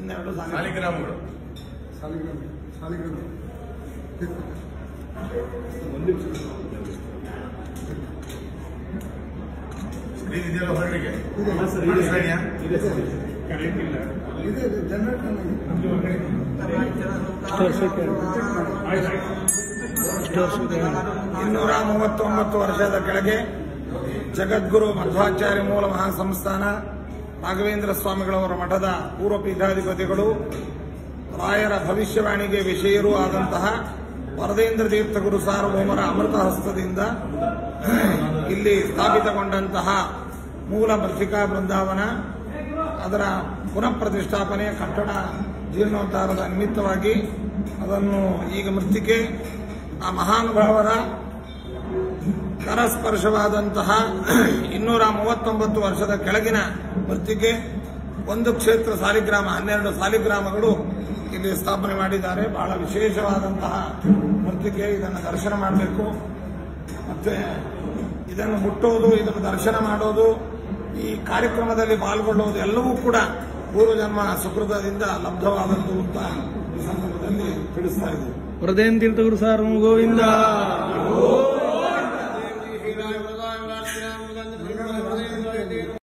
ಹನ್ನೆರಡು ಸಾಲಿಗ್ರಾಮ ಸಾಲಿಗ್ರಾಮಗಳು ಸಾಲಿಗ್ರಾಮ ಸಾಲಿಗ್ರಾಮ ಸ್ಕ್ರೀನ್ ಇದೆಯಲ್ಲ ಹೊರಡಿಗೆ ಇದೆ. ಮಾಡಿಸ್ಬೇಡ್ಯಾ? ಇದೆ ಇದೆ ಜನರೇಟರ್ ಇನ್ನೂರ ಮೂವತ್ತೊಂಬತ್ತು ವರ್ಷದ ಕೆಳಗೆ ಜಗದ್ಗುರು ಮಧ್ವಾಚಾರ್ಯ ಮೂಲ ಮಹಾಸಂಸ್ಥಾನ ರಾಘವೇಂದ್ರ ಸ್ವಾಮಿಗಳವರ ಮಠದ ಪೂರ್ವ ಪೀಠಾಧಿಪತಿಗಳು ರಾಯರ ಭವಿಷ್ಯವಾಣಿಗೆ ವಿಷಯರೂ ಆದಂತಹ ವರದೇಂದ್ರ ತೀರ್ಥ ಗುರು ಸಾರ್ವಭೌಮರ ಅಮೃತ ಹಸ್ತದಿಂದ ಇಲ್ಲಿ ಸ್ಥಾಪಿತಗೊಂಡಂತಹ ಮೂಲ ಮೃತ್ತಿಕಾ ಬೃಂದಾವನ ಅದರ ಪುನಃ ಪ್ರತಿಷ್ಠಾಪನೆ ಕಟ್ಟಡ ಜೀರ್ಣೋದ್ಧಾರದ ನಿಮಿತ್ತವಾಗಿ ಅದನ್ನು ಈಗ ಮೃತ್ತಿಕೆ ಆ ಮಹಾನುಭಾವರ ಕರಸ್ಪರ್ಶವಾದಂತಹ ಇನ್ನೂರ ಮೂವತ್ತೊಂಬತ್ತು ವರ್ಷದ ಕೆಳಗಿನ ಮೃತ್ತಿಕೆ ಒಂದು ಕ್ಷೇತ್ರ ಸಾಲಿಗ್ರಾಮ ಹನ್ನೆರಡು ಸಾಲಿಗ್ರಾಮಗಳು ಇಲ್ಲಿ ಸ್ಥಾಪನೆ ಮಾಡಿದ್ದಾರೆ ಬಹಳ ವಿಶೇಷವಾದಂತಹ ಮೃತ್ತಿಕೆ ಇದನ್ನು ದರ್ಶನ ಮಾಡಬೇಕು ಮತ್ತೆ ಇದನ್ನು ಮುಟ್ಟೋದು ಇದನ್ನು ದರ್ಶನ ಮಾಡೋದು ಈ ಕಾರ್ಯಕ್ರಮದಲ್ಲಿ ಪಾಲ್ಗೊಳ್ಳುವುದು ಎಲ್ಲವೂ ಕೂಡ ಪೂರ್ವಜನ್ಮ ಸುಕೃತದಿಂದ ಲಬ್ಧವಾದದ್ದು ಅಂತ ಈ ಸಂದರ್ಭದಲ್ಲಿ ತಿಳಿಸ್ತಾ ಇದ್ದೀವಿ ವರದೇನ್ ತೀರ್ಥಗುರು ಸಾರ್ವಭೌಮ ಗೋವಿಂದ ಓಂ